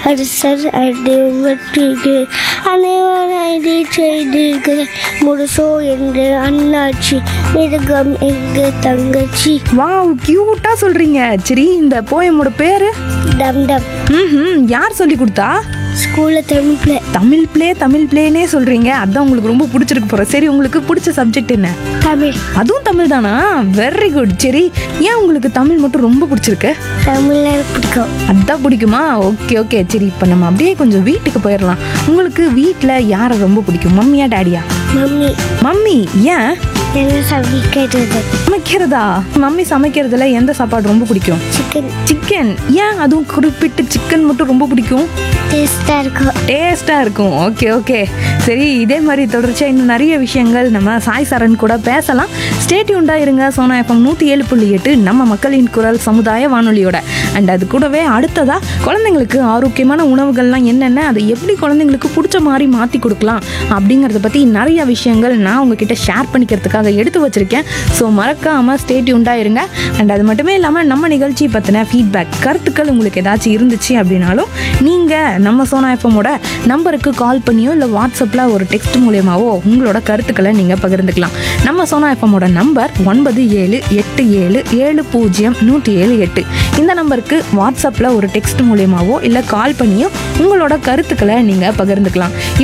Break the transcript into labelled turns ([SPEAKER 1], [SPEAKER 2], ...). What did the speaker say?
[SPEAKER 1] அரசர் அடைவற்றிற்கு அனைவரும் ஐடி செய்தீர்கள் முரசோ என்று அண்ணாச்சி மிருகம் எங்க தங்கச்சி
[SPEAKER 2] வாவ் கியூட்டா சொல்றீங்க சரி இந்த போயமோட பேரு
[SPEAKER 1] டம் டம்
[SPEAKER 2] ம் யார் சொல்லி கொடுத்தா
[SPEAKER 1] ஸ்கூலில் தமிழ் பிள்ளை
[SPEAKER 2] தமிழ் ப்ளே தமிழ் ப்ளேனே சொல்றீங்க அதான் உங்களுக்கு ரொம்ப பிடிச்சிருக்கு போற சரி உங்களுக்கு பிடிச்ச சப்ஜெக்ட் என்ன
[SPEAKER 1] தமிழ்
[SPEAKER 2] அதுவும் தமிழ் தானா வெரி குட் சரி ஏன் உங்களுக்கு தமிழ் மட்டும் ரொம்ப பிடிச்சிருக்கு
[SPEAKER 1] தமிழில் பிடிக்கும்
[SPEAKER 2] அதான் பிடிக்குமா ஓகே ஓகே சரி இப்போ நம்ம அப்படியே கொஞ்சம் வீட்டுக்கு போயிடலாம் உங்களுக்கு வீட்டில் யாரை ரொம்ப பிடிக்கும் மம்மியா டேடியா
[SPEAKER 1] மம்மி
[SPEAKER 2] மம்மி ஏன்
[SPEAKER 1] என்ன சமைக்கிறது
[SPEAKER 2] சமைக்கிறதா மம்மி சமைக்கிறதுல எந்த சாப்பாடு ரொம்ப பிடிக்கும்
[SPEAKER 1] சிக்கன்
[SPEAKER 2] சிக்கன் ஏன் அதுவும் குறிப்பிட்டு சிக்கன் மட்டும் ரொம்ப பிடிக்கும்
[SPEAKER 1] டேஸ்டாக இருக்கும்
[SPEAKER 2] டேஸ்ட்டாக இருக்கும் ஓகே ஓகே சரி இதே மாதிரி தொடர்ச்சியாக இன்னும் நிறைய விஷயங்கள் நம்ம சாய் சரண் கூட பேசலாம் ஸ்டேட்யூண்டாக இருங்க சோனா எஃப்எம் நூற்றி ஏழு புள்ளி எட்டு நம்ம மக்களின் குரல் சமுதாய வானொலியோட அண்ட் அது கூடவே அடுத்ததாக குழந்தைங்களுக்கு ஆரோக்கியமான உணவுகள்லாம் என்னென்ன அதை எப்படி குழந்தைங்களுக்கு பிடிச்ச மாதிரி மாற்றி கொடுக்கலாம் அப்படிங்கிறத பற்றி நிறைய விஷயங்கள் நான் உங்ககிட்ட ஷேர் பண்ணிக்கிறதுக்காக எடுத்து வச்சுருக்கேன் ஸோ மறக்காமல் ஸ்டேட்யூண்டாக இருங்க அண்ட் அது மட்டுமே இல்லாமல் நம்ம நிகழ்ச்சி பற்றின ஃபீட்பேக் கருத்துக்கள் உங்களுக்கு ஏதாச்சும் இருந்துச்சு அப்படின்னாலும் நீங்கள் நம்ம சோனா எஃப்எம்மோட நம்பருக்கு கால் பண்ணியோ இல்லை வாட்ஸ்அப்பில் ஒரு டெக்ஸ்ட் மூலியமாவோ உங்களோட கருத்துக்களை நீங்கள் பகிர்ந்துக்கலாம் நம்ம சோனா எஃப்எம்மோட நம்பர் ஒன்பது ஏழு எட்டு ஏழு ஏழு பூஜ்ஜியம் நூற்றி ஏழு எட்டு இந்த நம்பருக்கு வாட்ஸ்அப்பில் ஒரு டெக்ஸ்ட் மூலியமாவோ இல்லை கால் பண்ணியோ உங்களோட கருத்துக்களை நீங்கள் பகிர்ந்துக்கலாம்